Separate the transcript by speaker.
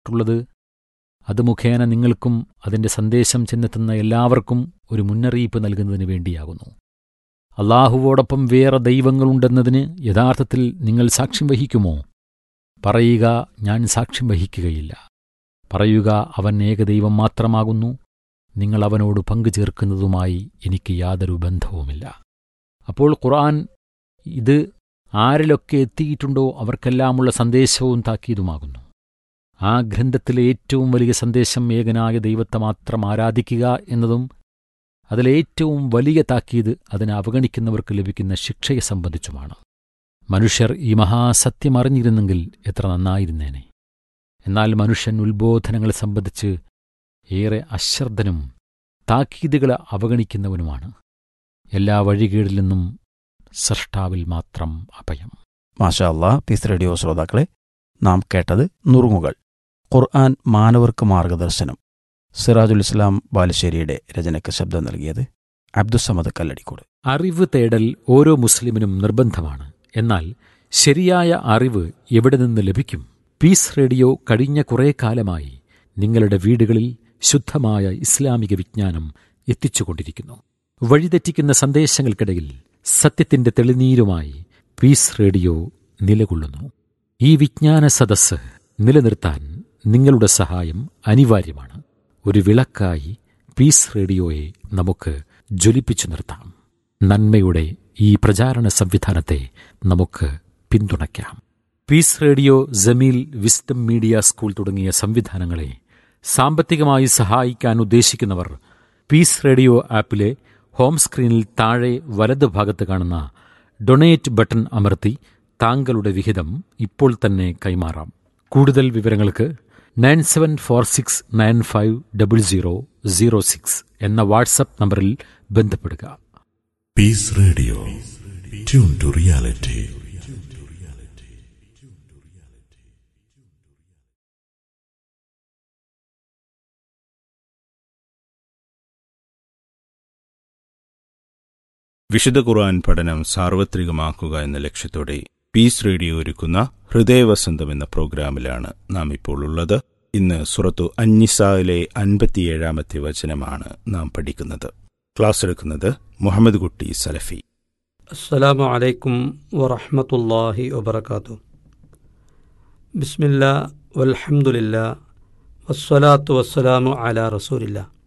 Speaker 1: നൽകിയിട്ടുള്ളത് അത് മുഖേന നിങ്ങൾക്കും അതിന്റെ സന്ദേശം ചെന്നെത്തുന്ന എല്ലാവർക്കും ഒരു മുന്നറിയിപ്പ് നൽകുന്നതിന് വേണ്ടിയാകുന്നു അള്ളാഹുവോടൊപ്പം വേറെ ദൈവങ്ങളുണ്ടെന്നതിന് യഥാർത്ഥത്തിൽ നിങ്ങൾ സാക്ഷ്യം വഹിക്കുമോ പറയുക ഞാൻ സാക്ഷ്യം വഹിക്കുകയില്ല പറയുക അവൻ ഏകദൈവം മാത്രമാകുന്നു നിങ്ങൾ അവനോട് പങ്കു ചേർക്കുന്നതുമായി എനിക്ക് യാതൊരു ബന്ധവുമില്ല അപ്പോൾ ഖുർആൻ ഇത് ആരിലൊക്കെ എത്തിയിട്ടുണ്ടോ അവർക്കെല്ലാമുള്ള സന്ദേശവും താക്കീതുമാകുന്നു ആ ഗ്രന്ഥത്തിലെ ഏറ്റവും വലിയ സന്ദേശം ഏകനായ ദൈവത്തെ മാത്രം ആരാധിക്കുക എന്നതും അതിലേറ്റവും വലിയ താക്കീത് അതിനെ അവഗണിക്കുന്നവർക്ക് ലഭിക്കുന്ന ശിക്ഷയെ സംബന്ധിച്ചുമാണ് മനുഷ്യർ ഈ മഹാസത്യം അറിഞ്ഞിരുന്നെങ്കിൽ എത്ര നന്നായിരുന്നേനെ എന്നാൽ മനുഷ്യൻ ഉത്ബോധനങ്ങളെ സംബന്ധിച്ച് ഏറെ അശ്രദ്ധനും താക്കീതുകളെ അവഗണിക്കുന്നവനുമാണ് എല്ലാ വഴികേടിൽ നിന്നും സൃഷ്ടാവിൽ മാത്രം അഭയം
Speaker 2: മാഷാ അല്ലാ പീസ് റേഡിയോ ശ്രോതാക്കളെ നാം കേട്ടത് നുറുങ്ങുകൾ ഖുർആൻ മാനവർക്ക് മാർഗദർശനം സിറാജുൽ ഇസ്ലാം ബാലുശ്ശേരിയുടെ രചനയ്ക്ക് ശബ്ദം നൽകിയത് അബ്ദുസമദ് കല്ലടിക്കോട്
Speaker 1: അറിവ് തേടൽ ഓരോ മുസ്ലിമിനും നിർബന്ധമാണ് എന്നാൽ ശരിയായ അറിവ് എവിടെ നിന്ന് ലഭിക്കും പീസ് റേഡിയോ കഴിഞ്ഞ കുറേ കാലമായി നിങ്ങളുടെ വീടുകളിൽ ശുദ്ധമായ ഇസ്ലാമിക വിജ്ഞാനം എത്തിച്ചുകൊണ്ടിരിക്കുന്നു വഴിതെറ്റിക്കുന്ന സന്ദേശങ്ങൾക്കിടയിൽ സത്യത്തിന്റെ തെളിനീരുമായി പീസ് റേഡിയോ നിലകൊള്ളുന്നു ഈ വിജ്ഞാന സദസ്സ് നിലനിർത്താൻ നിങ്ങളുടെ സഹായം അനിവാര്യമാണ് ഒരു വിളക്കായി പീസ് റേഡിയോയെ നമുക്ക് ജ്വലിപ്പിച്ചു നിർത്താം നന്മയുടെ ഈ പ്രചാരണ സംവിധാനത്തെ നമുക്ക് പിന്തുണയ്ക്കാം peace radio Jameel wisdom media school തുടങ്ങിയ സംവിധാനങ്ങളെ സാമ്പത്തികമായി സഹായിക്കാൻ ഉദ്ദേശിക്കുന്നവർ പീസ് റേഡിയോ ആപ്പിലെ ഹോം സ്ക്രീനിൽ താഴെ വലത് ഭാഗത്ത് കാണുന്ന ഡൊണേറ്റ് ബട്ടൺ അമർത്തി താങ്കളുടെ വിഹിതം ഇപ്പോൾ തന്നെ കൈമാറാം കൂടുതൽ വിവരങ്ങൾക്ക് nine seven four six nine five double zero zero six എന്ന വാട്സപ്പ് നമ്പറിൽ ബന്ധപ്പെടുക
Speaker 3: Peace Radio. Tune to reality.
Speaker 4: വിശുദ്ധ ഖുർആൻ പഠനം സാർവത്രികമാക്കുക എന്ന ലക്ഷ്യത്തോടെ പീസ് റേഡിയോ ഒരുക്കുന്ന ഹൃദയവസന്തം എന്ന പ്രോഗ്രാമിലാണ് നാം ഇപ്പോൾ ഉള്ളത് ഇന്ന് സുറത്തു അന്നിസായിലെ അൻപത്തിയേഴാമത്തെ വചനമാണ് നാം പഠിക്കുന്നത് ക്ലാസ് എടുക്കുന്നത് മുഹമ്മദ് കുട്ടി സലഫി
Speaker 5: السلام عليكم ورحمة الله وبركاته بسم الله والحمد لله والصلاة والسلام على رسول الله